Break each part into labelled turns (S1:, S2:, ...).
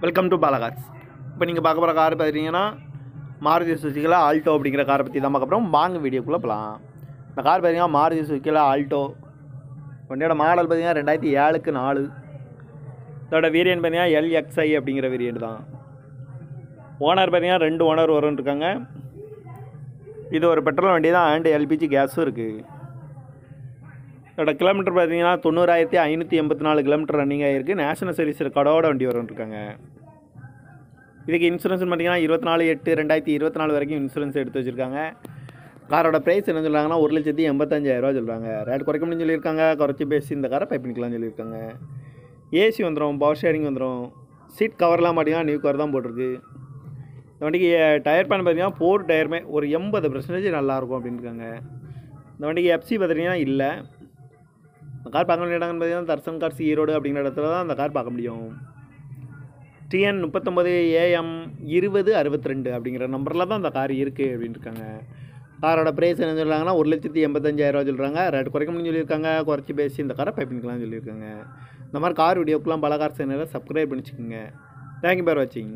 S1: welcome to பாலகார்ஸ் இப்போ நீங்கள் பார்க்க போகிற கார் பார்த்தீங்கன்னா மாருதி சுசுக்கியில் ஆல்டோ அப்படிங்கிற காரை பற்றி தான் பார்க்க போகிறோம் வாங்க வீடியோக்குள்ளே போகலாம் இந்த கார் பார்த்தீங்கன்னா மாருதி சுசுக்கியில் ஆல்டோ வண்டியோட மாடல் பார்த்தீங்கன்னா ரெண்டாயிரத்தி ஏழுக்கு நாலு இதோட வேரியன்ட் பார்த்தீங்கன்னா எல்எக்ஸ்ஐ அப்படிங்கிற வேரியன்ட் தான் ஓனர் பார்த்தீங்கன்னா ரெண்டு ஓனர் வரும்னு இருக்காங்க இது ஒரு பெட்ரோல் வண்டி தான் அண்ட் எல்பிஜி கேஸும் இருக்குது இதோட கிலோமீட்டர் பார்த்தீங்கன்னா தொண்ணூறாயிரத்தி ஐநூற்றி எண்பத்தி நாலு கிலோமீட்டர் ரன்னிங் ஆகிருக்கு நேஷனல் சர்வீஸ் ரெக்கார்டோட வண்டி வரும்னு இருக்காங்க இதுக்கு இன்சூரன்ஸ் பார்த்தீங்கன்னா இருபத்தி நாலு எட்டு ரெண்டாயிரத்தி இருபத்தி நாலு வரைக்கும் இன்சூரன்ஸ் எடுத்து வச்சுருக்காங்க காரோட ப்ரைஸ் என்ன சொல்கிறாங்கன்னா ஒரு லட்சத்தி எண்பத்தஞ்சாயிரரூவா சொல்கிறாங்க ரேட் குறைக்க முடியும்னு சொல்லியிருக்காங்க குறைச்சி பேசி இந்த காரை பை பண்ணிக்கலாம்னு சொல்லியிருக்காங்க ஏசி வந்துடும் பவர் ஷேரிங் வந்துடும் சீட் கவர்லாம் பார்த்தீங்கன்னா நியூ கவர் தான் போட்டிருக்கு இந்த வண்டிக்கு டயர் பேன் பார்த்தீங்கன்னா ஃபோர் டயருமே ஒரு எண்பது பர்சன்டேஜ் நல்லாயிருக்கும் அப்படின்னு இருக்காங்க இந்த வண்டிக்கு எஃப்சி பார்த்தீங்கன்னா இல்லை இந்த கார் பார்க்க வேண்டிய இடம்னு பார்த்தீங்கன்னா தர்சன் கார்ஸ் ஈரோடு அப்படிங்கிற இடத்துல தான் அந்த கார் பார்க்க முடியும் டிஎன் முப்பத்தொம்பது ஏஎம் இருபது அறுபத்தி ரெண்டு அப்படிங்கிற நம்பரில் தான் அந்த கார் இருக்குது அப்படின்னு இருக்காங்க காரோட ப்ரைஸ் என்ன சொல்கிறாங்கன்னா ஒரு லட்சத்தி எண்பத்தஞ்சாயிரரூவா சொல்கிறாங்க ரேட் குறைக்க முடியும்னு சொல்லியிருக்காங்க குறைச்சி பேசி இந்த காரை பை பண்ணிக்கலாம்னு சொல்லியிருக்காங்க இந்த மாதிரி கார் வீடியோக்கெலாம் பல கார் சேனலை சப்ஸ்கிரைப் பண்ணிச்சுக்கோங்க தேங்க்யூ பேர் வாட்சிங்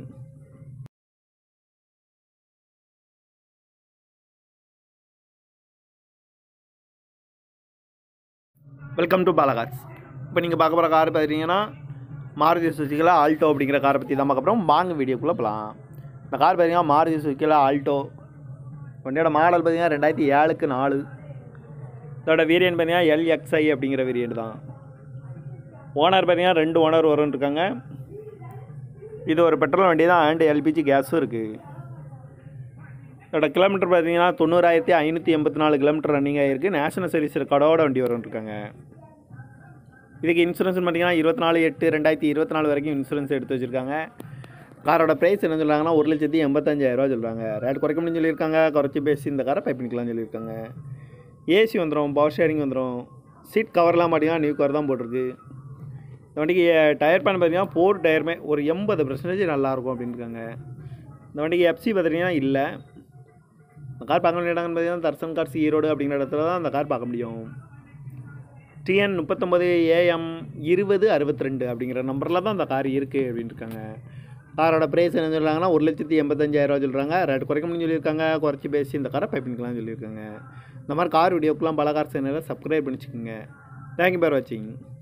S1: வெல்கம் டு பாலகார்ஸ் இப்போ நீங்கள் பார்க்க போகிற கார் பார்த்தீங்கன்னா மாருதி சுசுக்கியில் ஆல்டோ அப்படிங்கிற காரை பற்றி தான் பார்க்க போகிறோம் வாங்க வீடியோக்குள்ளே போகலாம் இந்த கார் பார்த்தீங்கன்னா மாருதி சுசுக்கியில் ஆல்டோ வண்டியோட மாடல் பார்த்தீங்கன்னா ரெண்டாயிரத்தி ஏழுக்கு நாலு இதோட வேரியன்ட் பார்த்தீங்கன்னா எல்எக்ஸ்ஐ அப்படிங்கிற வேரியன்ட் தான் ஓனர் பார்த்தீங்கன்னா ரெண்டு ஓனர் வரும்னு இருக்காங்க இது ஒரு பெட்ரோல் வண்டி தான் அண்ட் எல்பிஜி கேஸும் இருக்குது இதோட கிலோமீட்டர் பார்த்தீங்கன்னா தொண்ணூறாயிரத்தி ஐநூற்றி எண்பத்தி நாலு கிலோமீட்டர் ரன்னிங் ஆகிருக்கு நேஷனல் சர்வீஸ் ரெக்கார்டோட வண்டி வரும்னு இருக்காங்க இதுக்கு இன்சூரன்ஸ் பார்த்தீங்கன்னா இருபத்தி நாலு எட்டு ரெண்டாயிரத்தி இருபத்தி நாலு வரைக்கும் இன்சூரன்ஸ் எடுத்து வச்சுருக்காங்க காரோட ப்ரைஸ் என்ன சொல்கிறாங்கன்னா ஒரு லட்சத்தி எண்பத்தஞ்சாயிரரூவா சொல்கிறாங்க ரேட் குறைக்க முடியும்னு சொல்லியிருக்காங்க குறைச்சி பேசி இந்த காரை பை பண்ணிக்கலாம்னு சொல்லியிருக்காங்க ஏசி வந்துடும் பவர் ஷேரிங் வந்துடும் சீட் கவர்லாம் பார்த்தீங்கன்னா நியூ கவர் தான் போட்டிருக்கு இந்த வண்டிக்கு டயர் பேன் பார்த்தீங்கன்னா ஃபோர் டயருமே ஒரு எண்பது பர்சன்டேஜ் நல்லாயிருக்கும் அப்படின்னு இருக்காங்க இந்த வண்டிக்கு எஃப்சி பார்த்தீங்கன்னா இல்லை இந்த கார் பார்க்க வேண்டிய இடம்னு பார்த்தீங்கன்னா தர்சன் கார்ஸ் ஈரோடு அப்படிங்கிற இடத்துல தான் அந்த கார் பார்க்க முடியும் டிஎன் முப்பத்தொம்பது ஏஎம் இருபது அறுபத்தி ரெண்டு அப்படிங்கிற நம்பரில் தான் அந்த கார் இருக்குது அப்படின்னு இருக்காங்க காரோட ப்ரைஸ் என்ன சொல்கிறாங்கன்னா ஒரு லட்சத்தி எண்பத்தஞ்சாயிரரூவா சொல்கிறாங்க ரேட் குறைக்க முடியும்னு சொல்லியிருக்காங்க குறைச்சி பேசி இந்த காரை பை பண்ணிக்கலாம்னு சொல்லியிருக்காங்க இந்த மாதிரி கார் வீடியோக்கெலாம் பல கார் சேனலை சப்ஸ்கிரைப் பண்ணிச்சுக்கோங்க தேங்க்யூ பேர் வாட்சிங்